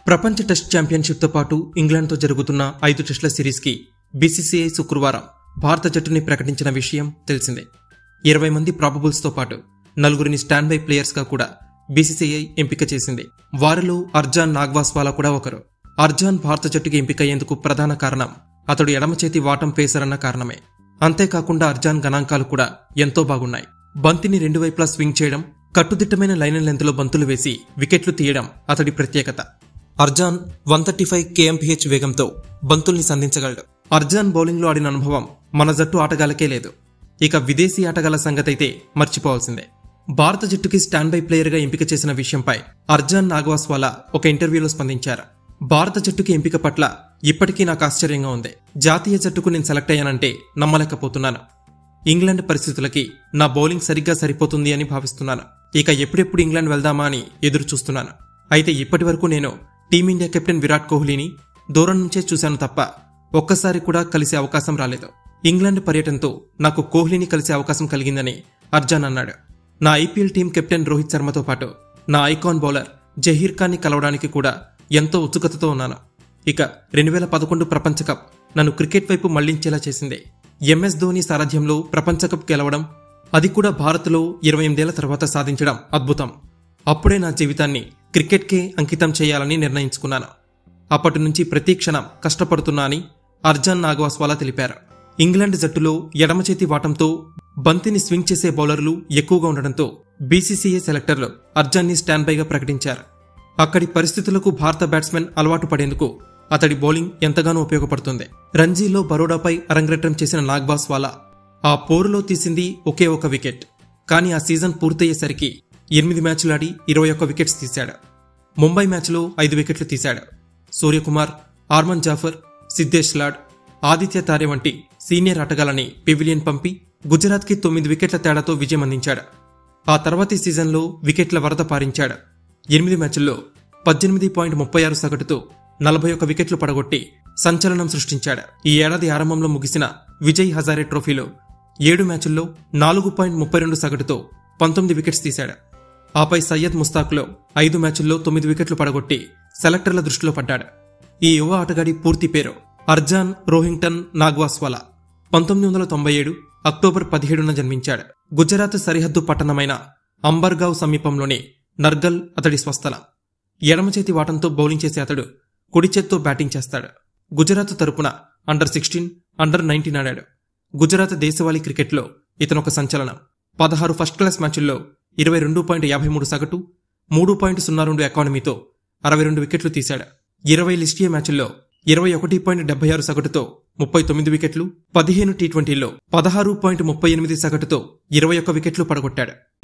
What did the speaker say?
ప్రపంచ టెస్ట్ ఛాంపియన్షిప్తో పాటు ఇంగ్లాండ్తో జరుగుతున్న ఐదు టెస్టుల సిరీస్కి బీసీసీఐ శుక్రవారం భారత జట్టుని ప్రకటించిన విషయం తెలిసిందే ఇరవై మంది ప్రాబబుల్స్తో పాటు నలుగురిని స్టాండ్ బై ప్లేయర్స్గా కూడా బీసీసీఐ ఎంపిక చేసింది వారిలో అర్జాన్ నాగ్వాస్వాలా కూడా ఒకరు అర్జాన్ భారత జట్టుకి ఎంపికయ్యేందుకు ప్రధాన కారణం అతడు ఎడమ చేతి వాటం పేసర్ అన్న కారణమే అంతేకాకుండా అర్జాన్ గణాంకాలు కూడా ఎంతో బాగున్నాయి బంతిని రెండు వైపులా స్వింగ్ చేయడం కట్టుదిట్టమైన లైన్ లెంత్లో బంతులు వేసి వికెట్లు తీయడం అతడి ప్రత్యేకత Arzan one thirty five KMPH వేగంతో బంతుల్ని సంధించగలడు అర్జాన్ బౌలింగ్లో ఆడిన అనుభవం మన జట్టు ఆటగాళ్ళకే లేదు ఇక విదేశీ ఆటగాళ్ల సంగతైతే మర్చిపోవాల్సిందే భారత జట్టుకి స్టాండ్ బై ప్లేయర్గా ఎంపిక చేసిన విషయంపై అర్జాన్ నాగవాస్వాలా ఒక ఇంటర్వ్యూలో స్పందించారు భారత జట్టుకి ఎంపిక పట్ల ఇప్పటికీ నాకు ఆశ్చర్యంగా ఉంది జాతీయ జట్టుకు నేను సెలెక్ట్ అయ్యానంటే నమ్మలేకపోతున్నాను ఇంగ్లాండ్ పరిస్థితులకి నా బౌలింగ్ సరిగ్గా సరిపోతుంది అని భావిస్తున్నాను ఇక ఎప్పుడెప్పుడు ఇంగ్లాండ్ వెళ్దామా అని ఎదురు చూస్తున్నాను అయితే ఇప్పటి వరకు నేను టీమిండియా కెప్టెన్ విరాట్ కోహ్లీని దూరం నుంచే చూశాను తప్ప ఒక్కసారి కూడా కలిసే అవకాశం రాలేదు ఇంగ్లాండ్ పర్యటనతో నాకు కోహ్లీని కలిసే అవకాశం కలిగిందని అర్జాన్ అన్నాడు నా ఐపీఎల్ టీం కెప్టెన్ రోహిత్ శర్మతో పాటు నా ఐకాన్ బౌలర్ జహీర్ ఖాన్ని కలవడానికి కూడా ఎంతో ఉత్సుకతతో ఉన్నాను ఇక రెండు వేల పదకొండు ప్రపంచ కప్ నన్ను క్రికెట్ వైపు మళ్లించేలా చేసింది ఎంఎస్ ధోని సారథ్యంలో ప్రపంచ కప్ గెలవడం అది కూడా భారత్లో ఇరవై ఎనిమిదేళ్ల తర్వాత సాధించడం అద్భుతం అప్పుడే నా జీవితాన్ని క్రికెట్కే అంకితం చేయాలని నిర్ణయించుకున్నాను అప్పటి నుంచి ప్రతి క్షణం కష్టపడుతున్నా అని అర్జాన్ నాగవాస్వాలా తెలిపారు ఇంగ్లాండ్ జట్టులో ఎడమ చేతి వాటంతో బంతిని స్వింగ్ చేసే బౌలర్లు ఎక్కువగా ఉండడంతో బీసీసీఏ సెలెక్టర్లు అర్జాన్ని స్టాండ్ బైగా ప్రకటించారు అక్కడి పరిస్థితులకు భారత బ్యాట్స్మెన్ అలవాటు పడేందుకు అతడి బౌలింగ్ ఎంతగానో ఉపయోగపడుతుంది రంజీలో బరోడాపై అరంగేట్రం చేసిన నాగ్బాస్వాలా ఆ పోరులో తీసింది ఒకే ఒక వికెట్ కానీ ఆ సీజన్ పూర్తయ్యేసరికి ఎనిమిది మ్యాచ్లాడి ఇరవై ఒక్క వికెట్స్ తీశాడు ముంబై మ్యాచ్లో ఐదు వికెట్లు తీశాడు సూర్యకుమార్ ఆర్మన్ జాఫర్ సిద్ధేష్ లాడ్ ఆదిత్య తారే వంటి సీనియర్ ఆటగాళ్ళని పెవిలియన్ పంపి గుజరాత్కి తొమ్మిది వికెట్ల తేడాతో విజయం అందించాడు ఆ తర్వాతి సీజన్లో వికెట్ల వరద పారించాడు ఎనిమిది మ్యాచ్ల్లో పద్దెనిమిది పాయింట్ ముప్పై ఆరు సగటుతో నలభై ఒక్క వికెట్లు పడగొట్టి సంచలనం సృష్టించాడు ఈ ఏడాది ఆరంభంలో ముగిసిన విజయ్ హజారే ట్రోఫీలో ఏడు మ్యాచుల్లో నాలుగు పాయింట్ ముప్పై రెండు సగటుతో పంతొమ్మిది వికెట్స్ తీశాడు ఆపై సయ్యద్ ముస్తాక్లో ఐదు మ్యాచుల్లో తొమ్మిది వికెట్లు పడగొట్టి సెలెక్టర్ల దృష్టిలో పడ్డాడు ఈ యువ ఆటగాడి పూర్తి పేరు అర్జాన్ రోహింగ్టన్ నాగ్వాస్వాలా పంతొమ్మిది వందల తొంభై ఏడు అక్టోబర్ పదిహేడున జన్మించాడు గుజరాత్ సరిహద్దు పట్టణమైన అంబర్గావ్ సమీపంలోని నర్గల్ అతడి స్వస్థలం ఎడమ చేతి వాటంతో బౌలింగ్ చేసే అతడు కుడి చేత్తో బ్యాటింగ్ చేస్తాడు గుజరాత్ తరపున అండర్ సిక్స్టీన్ అండర్ నైన్టీన్ ఆడాడు గుజరాత్ దేశవాళీ క్రికెట్లో ఇతను ఒక సంచలనం పదహారు ఫస్ట్ క్లాస్ మ్యాచుల్లో ఇరవై రెండు పాయింట్ యాభై మూడు సగటు మూడు పాయింట్ సున్నా రెండు ఎకానమీతో అరవై రెండు వికెట్లు తీశాడు ఇరవై లిస్టియా మ్యాచుల్లో ఇరవై ఒకటి పాయింట్ డెబ్బై ఆరు సగటుతో ముప్పై తొమ్మిది వికెట్లు పదిహేను టీ ట్వంటీలో పదహారు పాయింట్ ముప్పై ఎనిమిది సగటుతో ఇరవై ఒక్క వికెట్లు పడగొట్టాడు